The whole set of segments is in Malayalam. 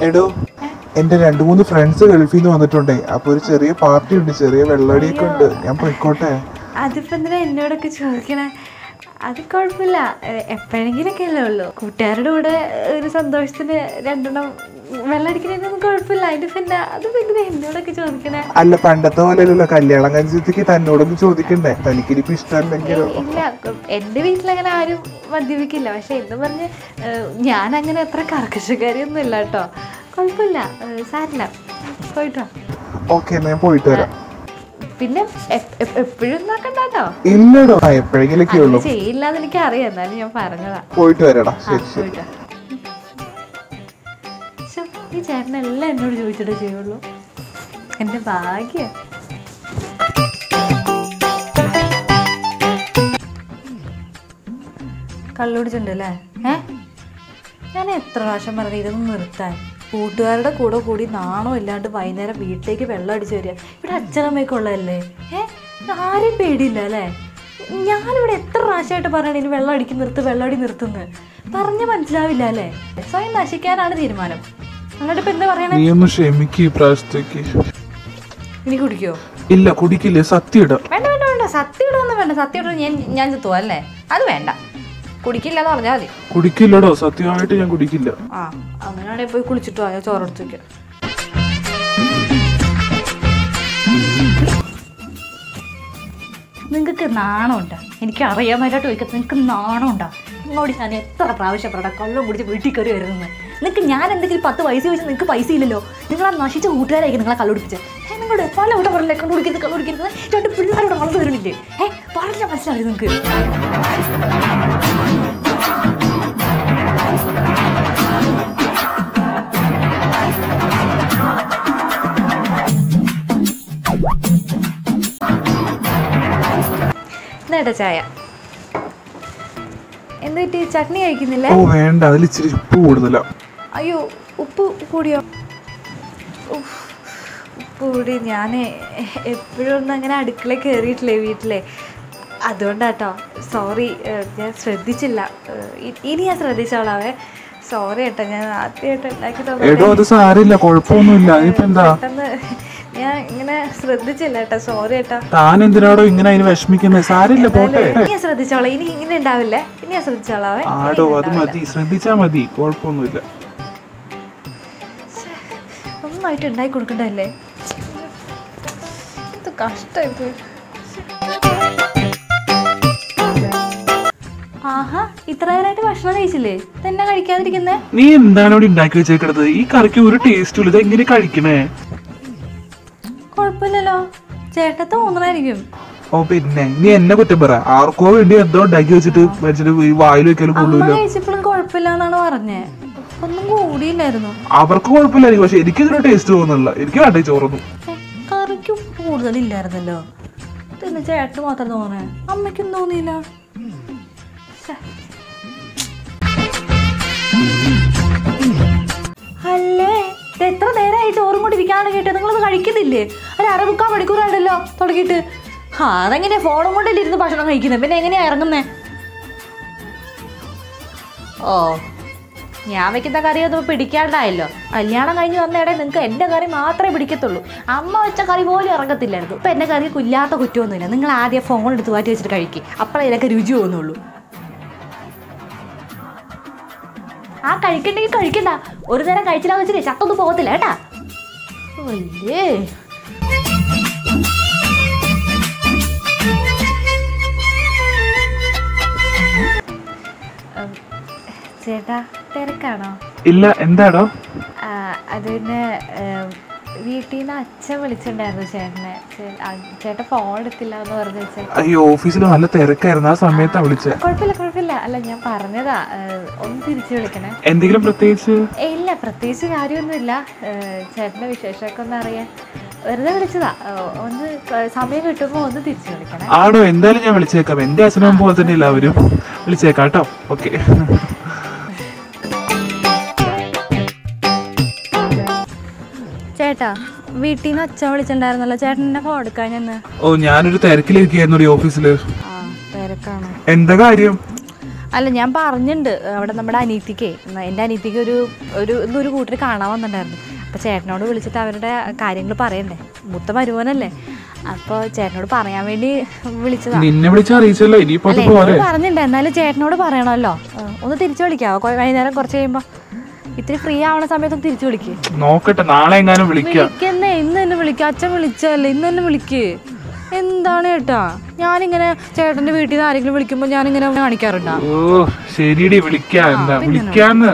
എടോ എന്റെ രണ്ടു മൂന്ന് ഫ്രണ്ട്സ് ഗൾഫിൽ നിന്ന് വന്നിട്ടുണ്ടേ അപ്പൊ ഒരു ചെറിയ പാർട്ടി ഉണ്ട് ചെറിയ വെള്ളടിയൊക്കെ ഉണ്ട് ഞാൻ പോയിക്കോട്ടെ അതിപ്പോ എന്തിനാ എന്നോടൊക്കെ ചോദിക്കണേ അത് കുഴപ്പമില്ല എപ്പോഴെങ്കിലൊക്കെ അല്ലേ ഉള്ളൂ കൂട്ടുകാരുടെ കൂടെ ഒരു സന്തോഷത്തിന് രണ്ടെണ്ണം വെള്ളമടിക്കുന്നതിനൊന്നും കുഴപ്പമില്ല അതിന്റെ പിന്നെ അത് പിന്നെ എന്നോടൊക്കെ ചോദിക്കണേ അല്ല പണ്ടത്തെ പോലെയല്ലല്ലോ കല്യാണം കഴിച്ചത്തേക്ക് തന്നോടൊന്നും ചോദിക്കണ്ടേ തനിക്കിരിപ്പ് ഇഷ്ടമല്ലെങ്കിലോ ഇല്ല എൻ്റെ വീട്ടിലങ്ങനെ ആരും മദ്യപിക്കില്ല പക്ഷെ എന്ന് പറഞ്ഞ് ഞാൻ അങ്ങനെ അത്ര കർക്കശക്കാരിയൊന്നും ഇല്ല കേട്ടോ കുഴപ്പമില്ല ഏഹ് സാരില്ല പോയിട്ട് വാ. ഓക്കെ എന്നാ ഞാൻ പോയിട്ട് വരാം പിന്നെ എപ്പോഴും നോക്കണ്ട കേട്ടോ ഇല്ലടോ ആ എപ്പോഴെങ്കിലൊക്കെ ഉള്ളൂ ചെയ്യില്ലാന്ന് എനിക്ക് അറിയാം എന്നാലും ഞാൻ പറഞ്ഞതാ പോയിട്ട് വരാടാ ശരി ശരി പോയിട്ട് വാ. ശ്ശോ, ഈ ചേട്ടനെല്ലാം എന്നോട് ചോദിച്ചിട്ടേ ചെയ്യുള്ളൂ എൻ്റെ ഭാഗ്യം കള്ളുപിടിച്ചിട്ടുണ്ടല്ലേ ഏ ഞാൻ എത്ര പ്രാവശ്യം പറഞ്ഞു ഇതൊന്നും നിർത്താൻ കൂട്ടുകാരുടെ കൂടെ കൂടി നാണോ ഇല്ലാണ്ട് വൈകുന്നേരം വീട്ടിലേക്ക് വെള്ളം അടിച്ചു വരിക ഇവിടെ അച്ഛനമ്മയൊക്കെ ഉള്ളതല്ലേ ഏ ആരും പേടിയില്ല അല്ലേ ഞാനിവിടെ എത്ര പ്രാവശ്യമായിട്ട് പറയണേ ഇനി വെള്ളം അടിക്കി നിർത്ത് വെള്ളം അടി നിർത്തുന്ന് പറഞ്ഞ് മനസ്സിലാവില്ല അല്ലേ സ്വയം നശിക്കാനാണ് തീരുമാനം എന്നിട്ട് ഇപ്പൊ എന്താ പറയണേ നീ ഒന്ന് ക്ഷമിക്ക് ഈ പ്രാവശ്യത്തേക്ക് ഇനി കുടിക്കോ ഇല്ല കുടിക്കില്ലേ സത്യം ഇടാം വേണ്ട വേണ്ട വേണ്ട സത്യം ഇടൊന്നും വേണ്ട സത്യം ഇട ഞാൻ ഞാൻ ചത്തുവോ അല്ലേ അത് വേണ്ട കുടിക്കില്ല എന്ന് പറഞ്ഞാൽ മതി കുടിക്കില്ലടോ സത്യമായിട്ട് ഞാൻ കുടിക്കില്ല ആ അങ്ങനെയാണെങ്കിൽ പോയി കുളിച്ചിട്ട് വാ ഞാൻ ചോറെടുത്ത് വെക്കാം നിങ്ങൾക്ക് നാണമുണ്ടോ എനിക്ക് അറിയാമായിട്ട് ചോദിക്കുന്നത് നിങ്ങൾക്ക് നാണമുണ്ടോ നിങ്ങളോട് ഞാൻ എത്ര പ്രാവശ്യം പറയട്ടെ കള്ളം കുടിച്ച് വീട്ടിൽ കയറി വരുന്നത് നിങ്ങൾക്ക് ഞാൻ എന്തെങ്കിലും പത്ത് പൈസ ചോദിച്ചാൽ നിങ്ങൾക്ക് പൈസ ഇല്ലല്ലോ നിങ്ങൾ ആ നശിച്ച കൂട്ടുകാരായിരിക്കും നിങ്ങളെ കള്ളുടിപ്പിച്ചത് ഏ നിങ്ങളുടെ പല കൂട്ടം പറഞ്ഞില്ലേ കള്ളു കുടിക്കരുത് കള്ളു കുടിക്കരുത് രണ്ട് പിള്ളേരോട് വളർന്നു വരുന്നില്ലേ ഏ പറഞ്ഞാൽ മനസ്സിലായി നിങ്ങൾക്ക് നേട്ടാ ചായ എന്ത് പറ്റി ചട്നി കഴിക്കുന്നില്ലേ ഓ വേണ്ട അതിൽ ഇച്ചിരി ഉപ്പ് കൂടുതലാ അയ്യോ ഉപ്പ് കൂടിയോ ഉഫ്, ഉപ്പ് കൂടി ഞാൻ എപ്പോഴും ഒന്നും അങ്ങനെ അടുക്കള കയറിയിട്ടില്ലേ വീട്ടിലെ അതുകൊണ്ടാട്ടോ സോറി ഞാൻ ശ്രദ്ധിച്ചില്ല ഏഹ്, ഇ- ഇനി ഞാൻ ശ്രദ്ധിച്ചോളാവേ സോറി കേട്ടോ ഞാൻ ആദ്യമായിട്ട് ഉണ്ടാക്കി എടോ അത് സാരില്ല കുഴപ്പമൊന്നുമില്ല അതിപ്പോ എന്താ പെട്ടെന്ന് ഞാൻ ഇങ്ങനെ ശ്രദ്ധിച്ചില്ല കേട്ടോ സോറി കേട്ടോ താൻ എന്തിനാടോ ഇങ്ങനെ അതിന് വിഷമിക്കുന്നത് സാരില്ല പോട്ടെ ഇനി ഞാൻ ശ്രദ്ധിച്ചോളാം ഇനി ഇങ്ങനെ ഉണ്ടാവില്ലേ ഇനി ഞാൻ ശ്രദ്ധിച്ചോളാവേ ആടോ അത് മതി ശ്രദ്ധിച്ചാ മതി കുഴപ്പമൊന്നുമില്ല നന്നായിട്ട് ഉണ്ടാക്കി കൊടുക്കണ്ടല്ലേ എന്ത് കഷ്ടമായി പോയി ആഹാ ഇത്ര നേരമായിട്ട് ഭക്ഷണം കഴിച്ചില്ലേ തന്നെ കഴിക്കാതിരിക്കുന്നേ നീ എന്താണ് ഇവിടെ ഉണ്ടാക്കി വെച്ചേക്കണത് ഈ കറിക്ക് ഒരു ടേസ്റ്റും ഇല്ല ഇത് എങ്ങനെ കഴിക്കണേ കുഴപ്പമില്ലല്ലോ ചേട്ടൻ തോന്നണായിരിക്കും ഓ പിന്നെ നീ എന്നെ കുറ്റം പറ ആർക്കോ വേണ്ടി എന്തോ ഉണ്ടാക്കി വെച്ചിട്ട് വെച്ചിട്ട് ഈ വായിൽ വെക്കലും അമ്മ കൊള്ളൂല കഴിച്ചപ്പോഴും കുഴപ്പമില്ല എന്നാണ് പറഞ്ഞേ ഒന്നും കൂടിയില്ലായിരുന്നു അവർക്ക് കുഴപ്പമില്ലായിരിക്കും പക്ഷെ എനിക്കിതിന് ടേസ്റ്റ് തോന്നുന്നില്ല എനിക്ക് വേണ്ട ഈ ചോറൊന്നും ഏ, കറിക്ക് ഉപ്പ് കൂടുതലില്ലായിരുന്നല്ലോ പിന്നെ ചേട്ടന് മാത്രം തോന്നണേ അമ്മയ്ക്കും തോന്നിയില്ല ശ്ശെ. അല്ലേ ഇത് എത്ര നേരമായി ചോറും കൊണ്ട് ഇരിക്കാണ് കേട്ടത് നിങ്ങളത് കഴിക്കുന്നില്ലേ അല്ല അരമുക്കാൽ മണിക്കൂറാണല്ലോ തുടങ്ങിയിട്ട് ആ അതെങ്ങനെയാ ഫോണും കൊണ്ടല്ലേ ഇരുന്ന് ഭക്ഷണം കഴിക്കുന്നത് പിന്നെ എങ്ങനെയാ ഇറങ്ങുന്നേ ഓ ഞാൻ വെക്കുന്ന കറി ഒന്നും പിടിക്കാണ്ടായല്ലോ കല്യാണം കഴിഞ്ഞ് വന്നേടെ നിങ്ങൾക്ക് എൻ്റെ കറി മാത്രമേ പിടിക്കത്തുള്ളൂ അമ്മ വെച്ച കറി പോലും ഇറങ്ങത്തില്ലായിരുന്നു ഇപ്പം എൻ്റെ കറിക്ക് ഇല്ലാത്ത കുറ്റമൊന്നുമില്ല നിങ്ങൾ ആദ്യം ഫോൺ എടുത്ത് മാറ്റി വെച്ചിട്ട് കഴിക്കും അപ്പോഴേ ഇതിനൊക്കെ രുചി തോന്നുള്ളൂ ആ കഴിക്കണ്ടെങ്കിൽ കഴിക്കണ്ട ഒരു നേരം കഴിച്ചില്ലാന്ന് വെച്ചിട്ട് ചത്തൊന്നും പോകത്തില്ല കേട്ടാ അല്ലേ ഉം, ചേട്ടാ തിരക്കാണോ ഇല്ല എന്താടോ ആ, അത് പിന്നെ ഉം, വീട്ടിൽ നിന്ന് അച്ഛൻ വിളിച്ചിട്ടുണ്ടായിരുന്നു ചേട്ടനെ ചേ- ആ, ചേട്ടൻ ഫോൺ എടുത്തില്ല എന്ന് പറഞ്ഞു വെച്ചാൽ അയ്യോ ഓഫീസിൽ നല്ല തിരക്കായിരുന്നു ആ സമയത്താ വിളിച്ചത് കുഴപ്പമില്ല കുഴപ്പമില്ല അല്ല ഞാൻ പറഞ്ഞതാ ഏഹ്, ഒന്ന് തിരിച്ചു വിളിക്കണേ എന്തെങ്കിലും പ്രത്യേകിച്ച് ഏയ് ഇല്ല പ്രത്യേകിച്ച് കാര്യമൊന്നുമില്ല ഏഹ്, ചേട്ടൻ്റെ വിശേഷമൊക്കെ ഒന്ന് അറിയാൻ വെറുതെ വിളിച്ചതാ ഏഹ്, ഒന്ന് ക- സമയം കിട്ടുമ്പോൾ ഒന്ന് തിരിച്ചു വിളിക്കണേ ആടോ എന്തായാലും ഞാൻ വിളിച്ചേക്കാം എന്റെ അച്ഛനും പോലെ തന്നെ എല്ലാവരും വിളിച്ചേക്കാം കേട്ടോ ഓക്കെ ചേട്ടാ വീട്ടിൽ നിന്ന് അച്ഛൻ വിളിച്ചിട്ടുണ്ടായിരുന്നല്ലോ ചേട്ടൻ എന്നെ ഫോൺ എടുക്കാൻ ചെന്ന് ഓ ഞാനൊരു തിരക്കിലിരിക്കുകയായിരുന്നു ഈ ഓഫീസില് ആ തിരക്കാണോ എന്താ കാര്യം അല്ല ഞാൻ പറഞ്ഞിട്ടുണ്ട് അവിടെ നമ്മുടെ അനീത്തിക്ക് എൻ്റെ അനീത്തിക്ക് ഒരു ഒരു ഇന്നൊരു കൂട്ടർ കാണാൻ വന്നിട്ടുണ്ടായിരുന്നു അപ്പോൾ ചേട്ടനോട് വിളിച്ചിട്ട് അവരുടെ കാര്യങ്ങൾ പറയണ്ടേ മൂത്ത മരുമോനല്ലേ അപ്പോൾ ചേട്ടനോട് പറയാൻ വേണ്ടി വിളിച്ചതാ നിന്നെ വിളിച്ച് അറിയിച്ചല്ലോ ഇനിയിപ്പോ അല്ല അത് പോരെ എന്നോട് പറഞ്ഞിട്ടുണ്ട് എന്നാലും ചേട്ടനോട് പറയണമല്ലോ ആ, ഒന്ന് തിരിച്ചു വിളിക്കാവോ കൊ- വൈകുന്നേരം കുറച്ച് കഴിയുമ്പോൾ ഇത്തിരി ഫ്രീ ആവണ സമയത്ത് ഒന്ന് തിരിച്ചു വിളിക്ക് നോക്കട്ടെ നാളെ എങ്ങാനും വിളിക്കാം വിളിക്കുന്നേ ഇന്ന് തന്നെ വിളിക്ക അച്ഛൻ വിളിച്ചല്ലേ ഇന്ന് തന്നെ വിളിക്ക് എന്താണ് ചേട്ടാ ഞാനിങ്ങനെ ചേട്ടന്റെ വീട്ടിൽ നിന്ന് ആരെങ്കിലും വിളിക്കുമ്പോൾ ഞാനിങ്ങനെ കാണിക്കാറുണ്ടോ ഓ ശരിയടി വിളിക്കാം എന്താ വിളിക്കാന്ന്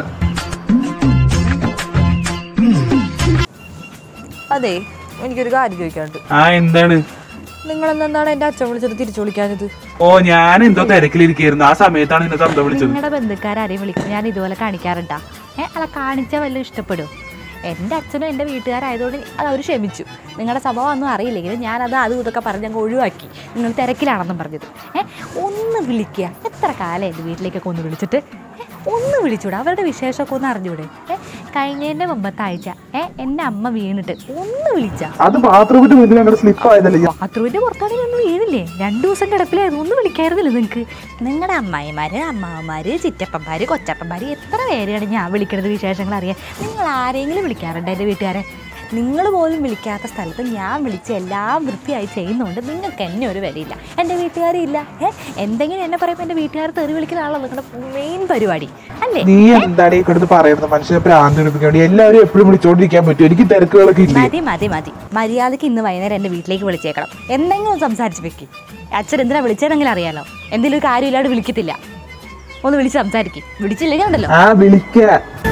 അതെ എനിക്കൊരു കാര്യം ചോദിക്കാണ്ട് ആ എന്താണ് നിങ്ങൾ എന്താണ് എൻ്റെ അച്ഛൻ വിളിച്ചിട്ട് തിരിച്ചു വിളിക്കാഞ്ഞത് ഓ ഞാൻ എന്തോ തിരക്കിലിരിക്കായിരുന്നു ആ സമയത്താണ് നിന്നെ തന്ത വിളിച്ചത് നിങ്ങളുടെ ബന്ധുക്കാരെയും വിളിക്കും ഞാൻ ഇതുപോലെ കാണിക്കാറുണ്ടാ ഏ അല്ല കാണിച്ചാൽ വല്ലതും ഇഷ്ടപ്പെടും എൻ്റെ അച്ഛനും എൻ്റെ വീട്ടുകാരായതുകൊണ്ട് അത് അവർ ക്ഷമിച്ചു നിങ്ങളുടെ സ്വഭാവം ഒന്നും അറിയില്ലെങ്കിലും ഞാനത് അതും ഇതൊക്കെ പറഞ്ഞ് അങ്ങ് ഒഴിവാക്കി നിങ്ങൾ തിരക്കിലാണെന്നും പറഞ്ഞത് ഏ ഒന്ന് വിളിക്കുക എത്ര കാലം എൻ്റെ വീട്ടിലേക്കൊക്കെ ഒന്ന് വിളിച്ചിട്ട് ഏ, ഒന്ന് വിളിച്ചൂടെ അവരുടെ വിശേഷമൊക്കെ ഒന്ന് അറിഞ്ഞൂടെ ഏ കഴിഞ്ഞതിൻ്റെ മുമ്പത്തെ ആഴ്ച ഏ എൻ്റെ അമ്മ വീണിട്ട് ഒന്ന് വിളിച്ചാ അത് ബാത്റൂമിന്റെ മുന്നിൽ അങ്ങോട്ട് സ്ലിപ്പ് ആയതല്ലേ ബാത്റൂമിന്റെ പുറത്താണെങ്കിൽ ഒന്നും വീണില്ലേ രണ്ടു ദിവസം കിടപ്പിലായിരുന്നു ഒന്നും വിളിക്കായിരുന്നില്ല നിങ്ങൾക്ക് നിങ്ങളുടെ അമ്മായിമാര് അമ്മാവന്മാര് ചിറ്റപ്പന്മാര് കൊച്ചപ്പന്മാര് എത്ര പേരെയാണ് ഞാൻ വിളിക്കണത് വിശേഷങ്ങൾ അറിയാൻ നിങ്ങൾ ആരെങ്കിലും വിളിക്കാറുണ്ട് എൻ്റെ വീട്ടുകാരെ നിങ്ങൾ പോലും വിളിക്കാത്ത സ്ഥലത്ത് ഞാൻ വിളിച്ച് എല്ലാം വൃത്തിയായി ചെയ്യുന്നതുകൊണ്ട് നിങ്ങൾക്ക് എന്നെ ഒരു വിലയില്ല എൻ്റെ വീട്ടുകാരില്ല ഏ എന്തെങ്കിലും എന്നെ പറയുമ്പോൾ എൻ്റെ വീട്ടുകാർ തെറി വിളിക്കുന്നതാണല്ലോ നിങ്ങളുടെ മെയിൻ പരിപാടി അല്ലേ നീ എന്താണ് ഈ കിടന്ന് പറയുന്നത് മനുഷ്യനെ പ്രാന്ത് എടുപ്പിക്കാൻ വേണ്ടി എല്ലാവരും എപ്പോഴും വിളിച്ചോണ്ടിരിക്കാൻ പറ്റും എനിക്ക് തിരക്കുകളൊക്കെ ഇല്ലേ മതി മതി മതി മര്യാദയ്ക്ക് ഇന്ന് വൈകുന്നേരം എൻ്റെ വീട്ടിലേക്ക് വിളിച്ചേക്കണം എന്തെങ്കിലും ഒന്ന് സംസാരിച്ച് വെക്ക് അച്ഛൻ എന്തിനാ വിളിച്ചതെന്നെങ്കിലും അറിയാലോ എന്തെങ്കിലും ഒരു കാര്യമില്ലാണ്ട് വിളിക്കത്തില്ല ഒന്ന് വിളിച്ച് സംസാരിക്കും വിളിച്ചില്ലെങ്കിൽ ഉണ്ടല്ലോ ആ വിളിക്ക